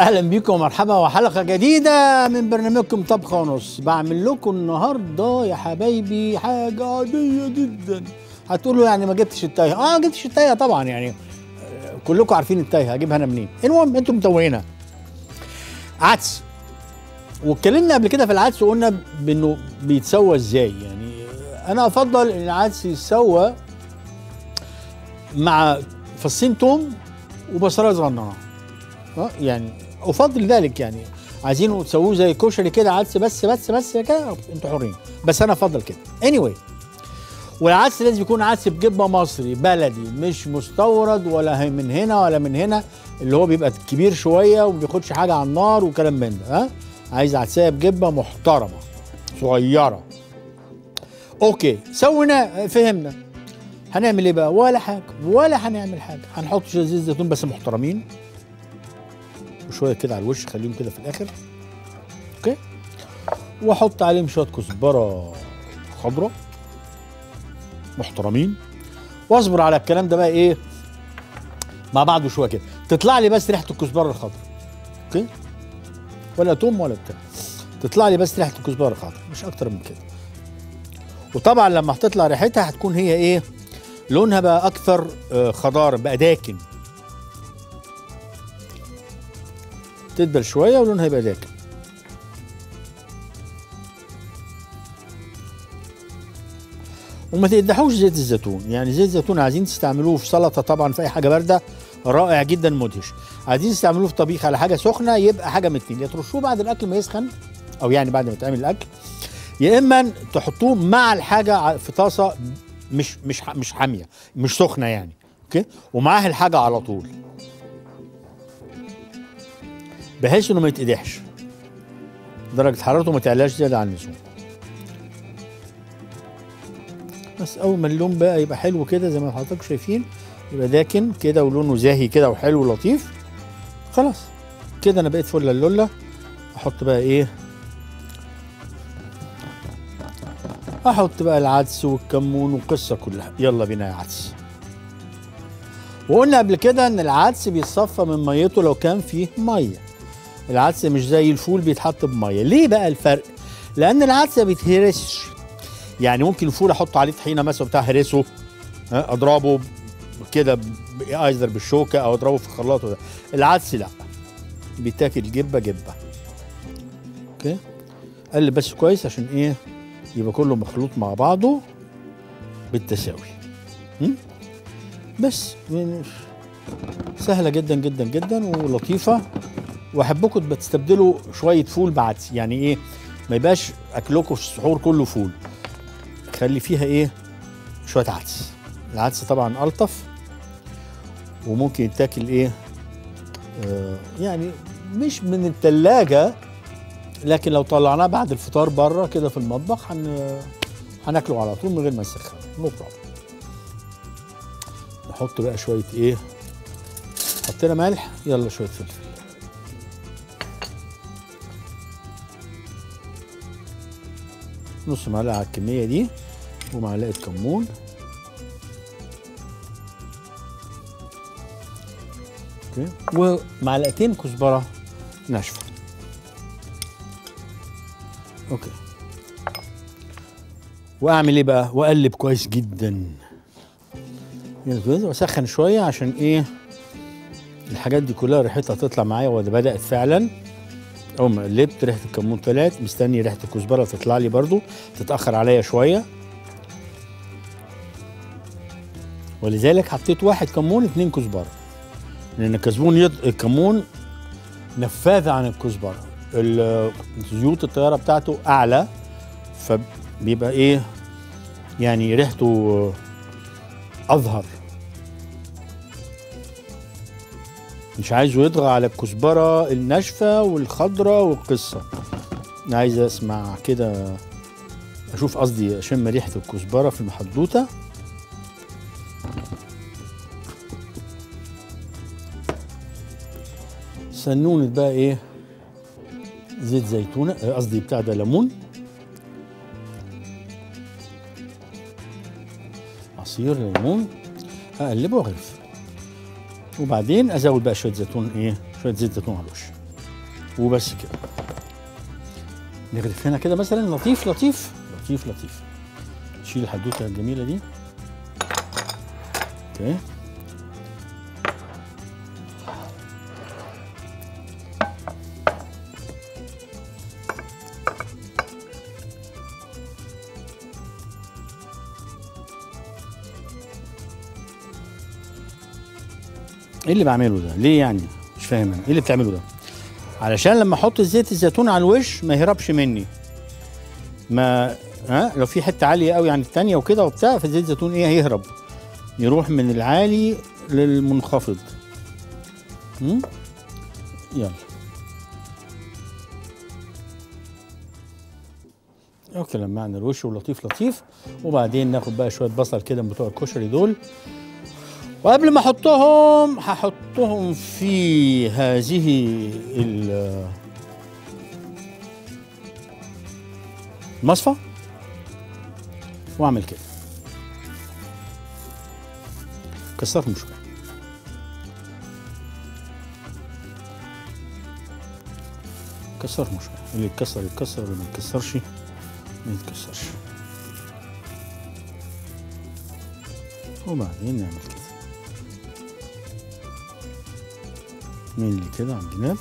اهلا بيكم ومرحبا وحلقه جديده من برنامجكم طبخه ونص بعمل لكم النهارده يا حبايبي حاجه عاديه جدا هتقولوا يعني ما جبتش التايه اه ما جبتش التايه طبعا يعني آه، كلكم عارفين التايه هجيبها انا منين المهم انتم متوهينها عدس واتكلمنا قبل كده في العدس وقلنا بانه بيتسوى ازاي يعني انا افضل ان العدس يتسوى مع فصين توم وبصلايه صغننه اه يعني افضل ذلك يعني عايزينه تسووه زي كشري كده عدس بس بس بس كده انتوا حرين بس انا افضل كده anyway والعدس لازم يكون عدس بجبه مصري بلدي مش مستورد ولا هي من هنا ولا من هنا اللي هو بيبقى كبير شويه وما بياخدش حاجه على النار وكلام من ده ها عايز عدسيه بجبه محترمه صغيره اوكي سوينا فهمنا هنعمل ايه بقى ولا حاجه ولا هنعمل حاجه هنحط شويه زيت زيتون بس محترمين وشويه كده على الوش خليهم كده في الاخر اوكي واحط عليهم شويه كزبره خضراء محترمين واصبر على الكلام ده بقى ايه مع بعضه شويه كده تطلع لي بس ريحه الكزبره الخضراء اوكي ولا توم ولا بتاع تطلع لي بس ريحه الكزبره الخضراء مش اكتر من كده وطبعا لما هتطلع ريحتها هتكون هي ايه لونها بقى اكثر آه، خضار بقى داكن تدبل شويه ولونها يبقى داكن وما تقدحوش زيت الزيتون يعني زيت الزيتون عايزين تستعملوه في سلطه طبعا في اي حاجه بارده رائع جدا مدهش عايزين تستعملوه في طبيخ على حاجه سخنه يبقى حاجه من اتنين يا ترشوه بعد الاكل ما يسخن او يعني بعد ما تعمل الاكل يا اما تحطوه مع الحاجه ع- في طاسه مش مش ح- مش حاميه مش سخنه يعني اوكي ومعاها الحاجه على طول بحيث انه ما يتقدحش درجه حرارته ما تعلاش زياده عن اللزوم بس اول ما اللون بقى يبقى حلو كده زي ما حضراتكم شايفين يبقى داكن كده ولونه زاهي كده وحلو ولطيف خلاص كده انا بقيت فل اللوله احط بقى ايه احط بقى العدس والكمون والقصه كلها يلا بينا يا عدس وقلنا قبل كده ان العدس بيتصفى من ميته لو كان فيه ميه العدس مش زي الفول بيتحط بميه ليه بقى الفرق لان العدس ما بيتهرسش يعني ممكن الفول احط عليه طحينه مثلا بتاع هرسه ها، اضربه كده ب- ايزر بالشوكه او اضربه في الخلاط وده العدس لا بيتاكل جبه جبه اوكي قلب بس كويس عشان ايه يبقى كله مخلوط مع بعضه بالتساوي م? بس من- سهله جدا جدا جدا ولطيفه واحبكم تستبدلوا شويه فول بعدس يعني ايه ما يبقاش اكلكم في السحور كله فول خلي فيها ايه شويه عدس العدس طبعا الطف وممكن يتاكل ايه آه يعني مش من التلاجة لكن لو طلعناه بعد الفطار بره كده في المطبخ هن هناكله على طول من غير ما نسخن نو بروبلم نحط بقى شويه ايه حطينا ملح يلا شويه فلفل نص معلقه على الكميه دي ومعلقه كمون اوكي ومعلقتين كزبره ناشفه اوكي واعمل ايه بقى واقلب كويس جدا يعني كده واسخن شويه عشان ايه الحاجات دي كلها ريحتها تطلع معايا وده بدات فعلا اول ما قلبت ريحه الكمون طلعت مستني ريحه الكزبره تطلع لي برضو تتاخر عليا شويه ولذلك حطيت واحد كمون اتنين كزبره لان الكزبون يض... الكمون نفاذ عن الكزبره ال- زيوت الطياره بتاعته اعلى فبيبقى ايه يعني ريحته اظهر مش عايزه يطغى على الكزبره الناشفه والخضراء والقصه أنا عايز اسمع كده اشوف قصدي اشم ريحه الكزبره في المحدوته سنونة بقى ايه زيت زيتونة آه، قصدي بتاع ده ليمون عصير ليمون اقلبه واغرف وبعدين ازود بقى شويه زيتون ايه شويه زيت زيتون على الوش وبس كده نغرف هنا كده مثلا لطيف لطيف لطيف لطيف نشيل الحدوته الجميله دي اوكي ايه اللي بعمله ده؟ ليه يعني؟ مش فاهم انا، ايه اللي بتعمله ده؟ علشان لما احط زيت الزيتون على الوش ما يهربش مني. ما ها لو في حته عاليه قوي عن الثانيه وكده وبتاع فزيت الزيتون ايه هيهرب. يروح من العالي للمنخفض. هم؟ يلا. اوكي لمعنا الوش ولطيف لطيف وبعدين ناخد بقى شويه بصل كده من بتوع الكشري دول وقبل ما احطهم هحطهم في هذه ال- المصفى واعمل كده كسرهم شويه كسرهم شويه اللي يتكسر يتكسر واللي ما يتكسرش ما يتكسرش وبعدين نعمل كده ميلي كده على الجناب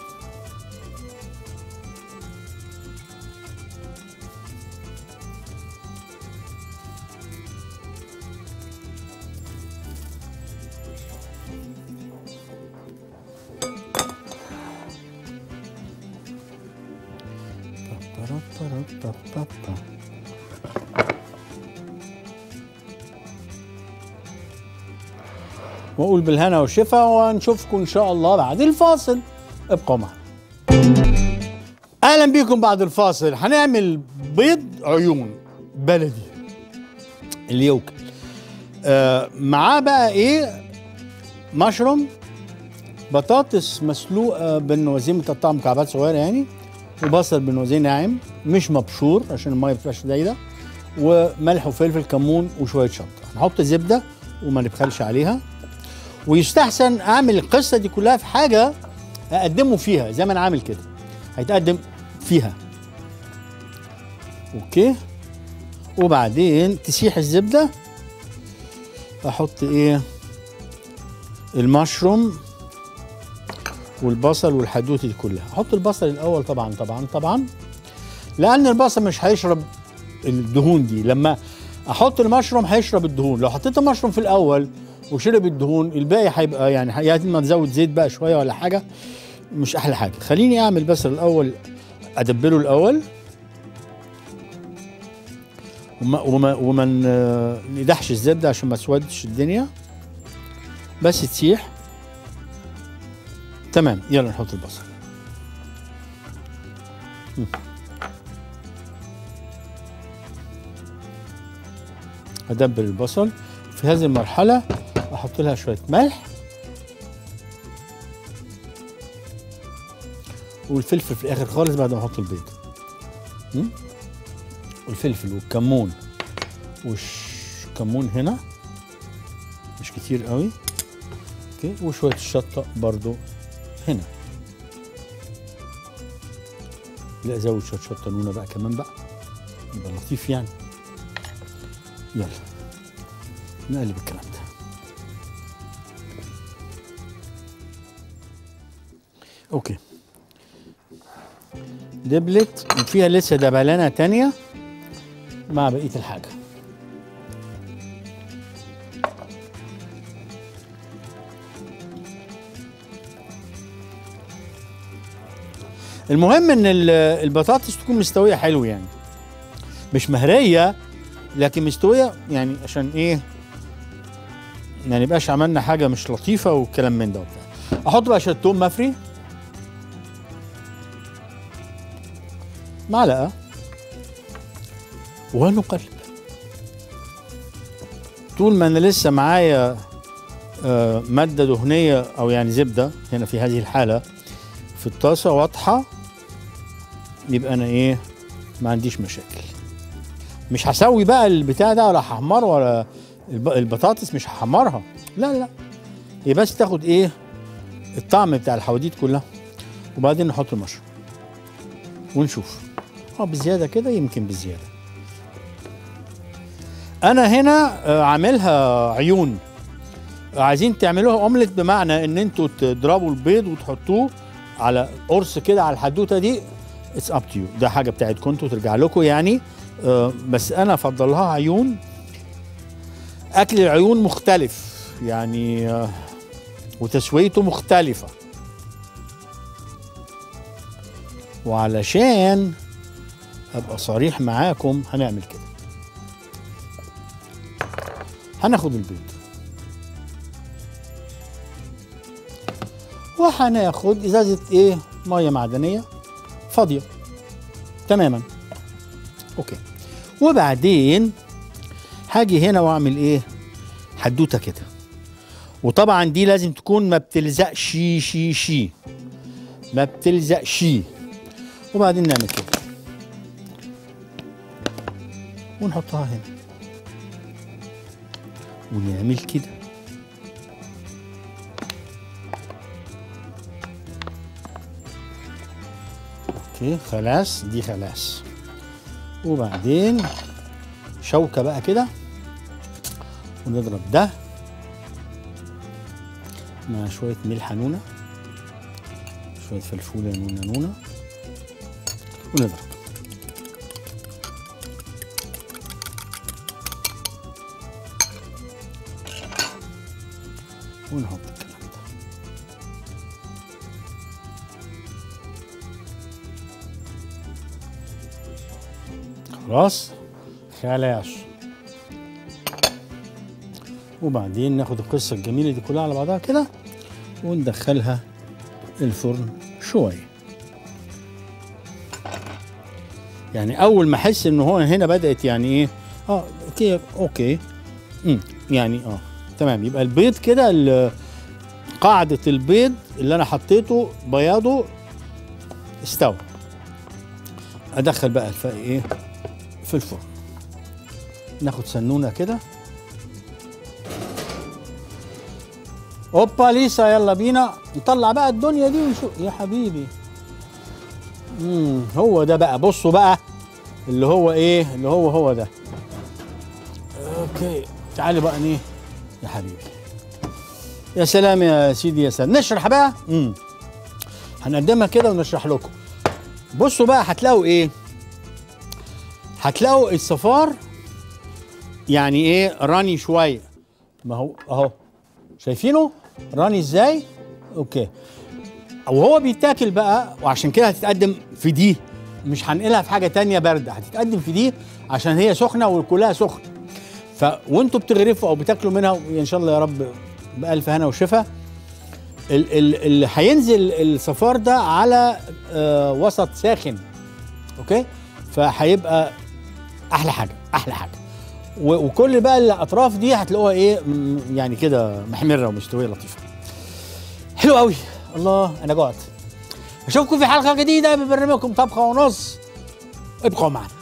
با-با-را-با-را-با-با-با. واقول بالهنا والشفا ونشوفكم ان شاء الله بعد الفاصل ابقوا معنا اهلا بيكم بعد الفاصل هنعمل بيض عيون بلدي اللي يوكل آه معاه بقى ايه مشروم بطاطس مسلوقه بالنوازين متقطعه مكعبات صغيره يعني وبصل بالنوازين ناعم مش مبشور عشان الميه ما تبقاش دايره وملح وفلفل كمون وشويه شطه نحط زبده وما نبخلش عليها ويستحسن اعمل القصه دي كلها في حاجه اقدمه فيها زي ما انا عامل كده هيتقدم فيها اوكي وبعدين تسيح الزبده احط ايه المشروم والبصل والحدوته دي كلها احط البصل الاول طبعا طبعا طبعا لان البصل مش هيشرب الدهون دي لما احط المشروم هيشرب الدهون لو حطيت المشروم في الاول وشرب الدهون الباقي هيبقى يعني يا اما تزود زيت بقى شويه ولا حاجه مش احلى حاجه خليني اعمل بس الاول ادبله الاول وما وما وما ن- ندحش الزبده عشان ما تسودش الدنيا بس تسيح تمام يلا نحط البصل مم. ادبل البصل في هذه المرحله احط لها شويه ملح والفلفل في الاخر خالص بعد ما احط البيض مم؟ والفلفل والكمون والكمون هنا مش كتير قوي اوكي وشويه الشطه برضو هنا لا ازود شويه شطه نونه بقى كمان بقى يبقى لطيف يعني يلا نقلب الكلام ده اوكي دبلت وفيها لسه دبلانه تانية مع بقيه الحاجه المهم ان ال- البطاطس تكون مستويه حلو يعني مش مهريه لكن مستويه يعني عشان ايه ما نبقاش عملنا حاجه مش لطيفه والكلام من ده وبتاع احط بقى شويه توم مفري معلقه ونقلب طول ما انا لسه معايا آه، ماده دهنيه او يعني زبده هنا في هذه الحاله في الطاسه واضحه يبقى انا ايه ما عنديش مشاكل مش هسوي بقى البتاع ده ولا هحمره ولا الب- البطاطس مش هحمرها لا لا هي بس تاخد ايه الطعم بتاع الحواديت كلها وبعدين نحط المشروم ونشوف اه بزياده كده يمكن بزياده انا هنا آه، عاملها عيون عايزين تعملوها اومليت بمعنى ان انتوا تضربوا البيض وتحطوه على قرص كده على الحدوته دي اتس اب تو يو ده حاجه بتاعتكم انتوا ترجع لكم يعني آه، بس انا افضلها عيون اكل العيون مختلف يعني آه، وتسويته مختلفه وعلشان ابقى صريح معاكم هنعمل كده هناخد البيض وهناخد ازازه ايه ميه معدنيه فاضيه تماما اوكي وبعدين هاجي هنا واعمل ايه حدوته كده وطبعا دي لازم تكون ما بتلزقش شي شي شي ما بتلزقش وبعدين نعمل كده ونحطها هنا ونعمل كده اوكي خلاص دي خلاص وبعدين شوكة بقى كده ونضرب ده مع شوية ملح نونة شوية فلفولة نونة نونة ونضرب ونحط الكلام ده خلاص خلاص وبعدين ناخد القصة الجميلة دي كلها على بعضها كده وندخلها الفرن شوية يعني أول ما أحس إن هو هنا بدأت يعني إيه اه اوكي اوكي امم يعني اه تمام يبقى البيض كده ال- قاعدة البيض اللي أنا حطيته بياضه استوى أدخل بقى الفاقي إيه في الفرن ناخد سنونة كده اوبا ليسا يلا بينا نطلع بقى الدنيا دي ونشوف يا حبيبي امم هو ده بقى بصوا بقى اللي هو ايه اللي هو هو ده اوكي تعالي بقى ايه يا حبيبي يا سلام يا سيدي يا سلام نشرح بقى امم هنقدمها كده ونشرح لكم بصوا بقى هتلاقوا ايه هتلاقوا الصفار يعني ايه راني شويه ما هو اهو شايفينه راني ازاي اوكي وهو بيتاكل بقى وعشان كده هتتقدم في دي مش هنقلها في حاجه تانية بارده هتتقدم في دي عشان هي سخنه وكلها سخن ف وانتوا بتغرفوا او بتاكلوا منها ان شاء الله يا رب بالف هنا وشفا ال- ال- اللي هينزل الصفار ده على آه وسط ساخن اوكي فهيبقى احلى حاجه احلى حاجه و- وكل بقى الاطراف دي هتلاقوها ايه م- يعني كده محمره ومستويه لطيفه حلو قوي الله انا جوعت اشوفكم في حلقه جديده ببرنامجكم طبخه ونص ابقوا معنا